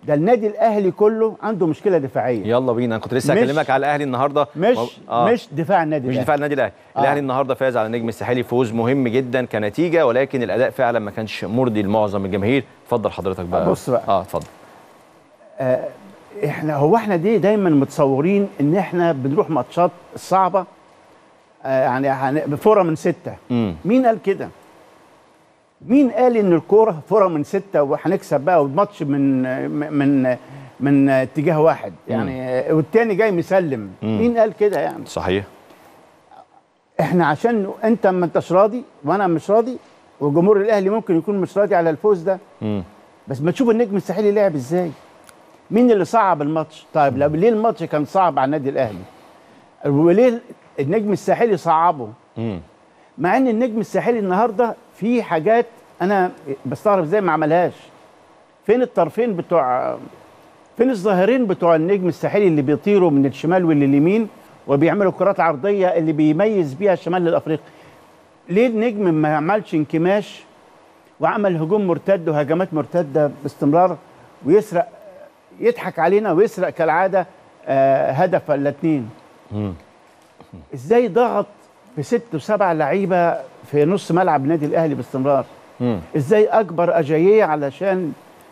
ده النادي الاهلي كله عنده مشكله دفاعيه يلا بينا انا كنت لسه مش- هكلمك على الاهلي النهارده مش آه. مش دفاع النادي مش الاهلي دفاع النادي الاهلي آه. الاهلي النهارده فاز على النجم الساحلي فوز مهم جدا كنتيجه ولكن الاداء فعلا ما كانش مرضي لمعظم الجماهير اتفضل حضرتك بقى بص بقى. اه اتفضل احنا هو احنا دي دايما متصورين ان احنا بنروح ماتشات صعبه آه، يعني هن- بفوره من سته امم مين قال كده؟ مين قال ان الكوره فوره من سته وهنكسب بقى والماتش من من من اتجاه واحد يعني والتاني جاي مسلم مم. مين قال كده يعني؟ صحيح احنا عشان انت ما انتش راضي وانا مش راضي وجمهور الاهلي ممكن يكون مش راضي على الفوز ده امم بس ما تشوف النجم الساحلي لعب ازاي مين اللي صعب الماتش طيب لو ليه الماتش كان صعب على النادي الاهلي وليه النجم الساحلي صعبه امم مع ان النجم الساحلي النهارده في حاجات انا بستغرب ازاي ما عملهاش فين الطرفين بتوع فين الظاهرين بتوع النجم الساحلي اللي بيطيروا من الشمال واليمين وبيعملوا كرات عرضيه اللي بيميز بيها الشمال الافريقي ليه النجم ما عملش انكماش وعمل هجوم مرتد وهجمات مرتده باستمرار ويسرق يضحك علينا ويسرق كالعاده آه، هدف ولا اتنين امم ازاي ضغط بست وسبع لعيبه في نص ملعب النادي الاهلي باستمرار امم ازاي اكبر اجاييه علشان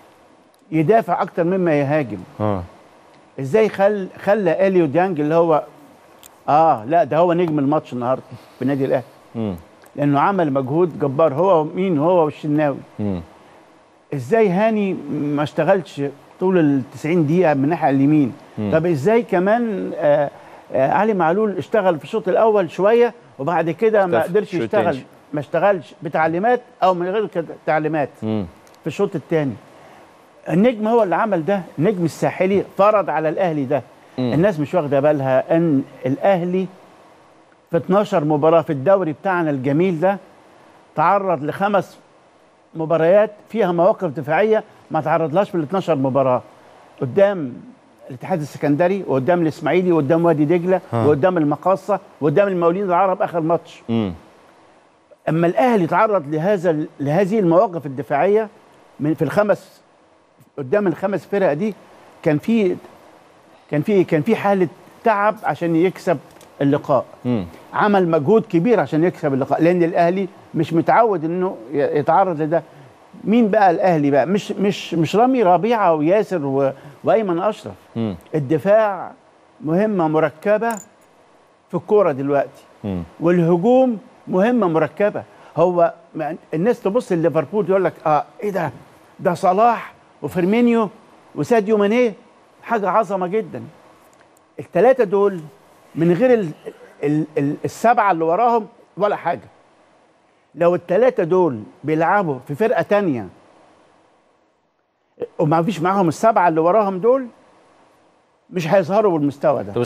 يدافع اكتر مما يهاجم اه ازاي خل خلى اليو ديانج اللي هو اه لا ده هو نجم الماتش النهارده في النادي الاهلي امم لانه عمل مجهود جبار هو مين هو والشناوي امم ازاي هاني ما اشتغلش طول ال 90 دقيقه من الناحيه اليمين مم. طب ازاي كمان آه آه علي معلول اشتغل في الشوط الاول شويه وبعد كده ما اختفى. قدرش الشوط يشتغل التاني. ما اشتغلش بتعليمات او من غير كده تعليمات امم في الشوط الثاني النجم هو اللي عمل ده النجم الساحلي فرض على الاهلي ده مم. الناس مش واخده بالها ان الاهلي في 12 مباراه في الدوري بتاعنا الجميل ده تعرض لخمس مباريات فيها مواقف دفاعيه ما تعرضلهاش في ال 12 مباراه قدام الاتحاد السكندري وقدام الاسماعيلي وقدام وادي دجله ها. وقدام المقاصه وقدام المقاولين العرب اخر ماتش امم اما الاهلي تعرض لهذا لهذه المواقف الدفاعيه من في الخمس قدام الخمس فرق دي كان في كان في كان في حاله تعب عشان يكسب اللقاء امم عمل مجهود كبير عشان يكسب اللقاء لان الاهلي مش متعود انه ي- يتعرض لده مين بقى الاهلي بقى مش مش مش رامي ربيعه وياسر و... وايمن اشرف امم الدفاع مهمه مركبه في الكوره دلوقتي امم والهجوم مهمه مركبه هو ما- الناس تبص لليفربول يقول لك اه ايه ده ده صلاح وفيرمينيو وساديو ماني حاجه عظمه جدا الثلاثه دول من غير ال ال ال السبعه اللي وراهم ولا حاجه لو الثلاثه دول بيلعبوا في فرقه تانية وما فيش معاهم السبعه اللي وراهم دول مش هيظهروا بالمستوى ده